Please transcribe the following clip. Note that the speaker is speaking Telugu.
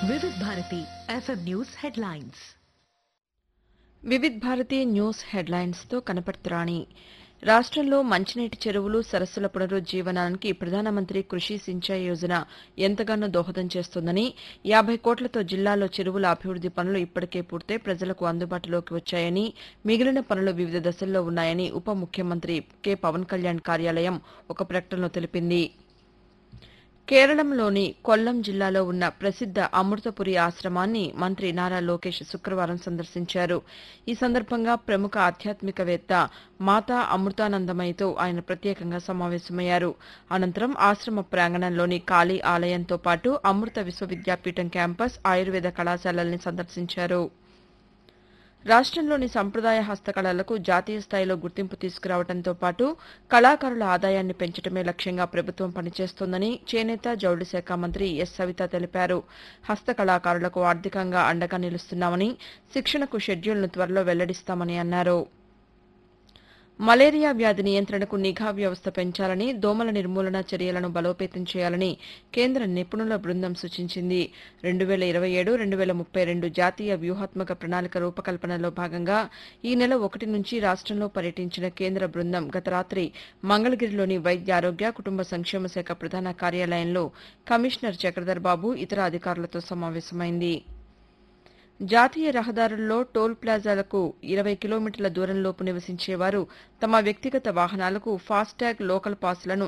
వివిధ Bharati FM news headlines Vividh Bharati news హెడ్లైన్స్తో కనపడుతురాణి రాష్ట్రంలో మంచినీటి చెరువులు సరస్సుల పునరుజ్జీవనానికి ప్రధానమంత్రి కృషి సించాయ్ యోజన ఎంతగానో దోహదం చేస్తోందని యాభై కోట్లతో జిల్లాలో చెరువుల అభివృద్ది పనులు ఇప్పటికే పూర్తయి ప్రజలకు అందుబాటులోకి వచ్చాయని మిగిలిన పనులు వివిధ దశల్లో ఉన్నాయని ఉప ముఖ్యమంత్రి కె పవన్ కళ్యాణ్ కార్యాలయం ఒక ప్రకటనలో తెలిపింది కేరళంలోని కొల్లం జిల్లాలో ఉన్న ప్రసిద్ధ అమృతపురి ఆశ్రమాన్ని మంత్రి నారా లోకేష్ శుక్రవారం సందర్శించారు ఈ సందర్భంగా ప్రముఖ ఆధ్యాత్మికవేత్త మాతా అమృతానందమయితో ఆయన ప్రత్యేకంగా సమావేశమయ్యారు అనంతరం ఆశ్రమ ప్రాంగణంలోని కాళీ ఆలయంతో పాటు అమృత విశ్వవిద్యాపీఠం క్యాంపస్ ఆయుర్వేద కళాశాలల్ని సందర్శించారు రాష్ట్రంలోని సంప్రదాయ హస్తకళలకు జాతీయ స్థాయిలో గుర్తింపు తీసుకురావడంతో పాటు కళాకారుల ఆదాయాన్ని పెంచడమే లక్ష్యంగా ప్రభుత్వం పనిచేస్తోందని చేనేత జౌళి శాఖ మంత్రి ఎస్ సవిత తెలిపారు హస్తకళాకారులకు ఆర్థికంగా అండగా నిలుస్తున్నామని శిక్షణకు షెడ్యూల్ను త్వరలో వెల్లడిస్తామని అన్నారు మలేరియా వ్యాధి నియంత్రణకు నిఘా వ్యవస్థ పెంచాలని దోమల నిర్మూలన చర్యలను బలోపేతం చేయాలని కేంద్ర నిపుణుల బృందం సూచించింది రెండు వేల ఇరవై ఏడు రెండు వేల ముప్పై రెండు జాతీయ వ్యూహాత్మక ప్రణాళిక రూపకల్పనలో భాగంగా ఈ నెల ఒకటి నుంచి రాష్ట్రంలో పర్యటించిన కేంద్ర బృందం గత రాత్రి మంగళగిరిలోని వైద్య ఆరోగ్య కుటుంబ సంక్షేమ శాఖ ప్రధాన కార్యాలయంలో కమిషనర్ చక్రధర్ బాబు ఇతర అధికారులతో సమావేశమైంది జాతీయ రహదారుల్లో టోల్ ప్లాజాలకు ఇరవై కిలోమీటర్ల దూరంలోపు నివసించేవారు తమ వ్యక్తిగత వాహనాలకు ఫాస్టాగ్ లోకల్ పాస్లను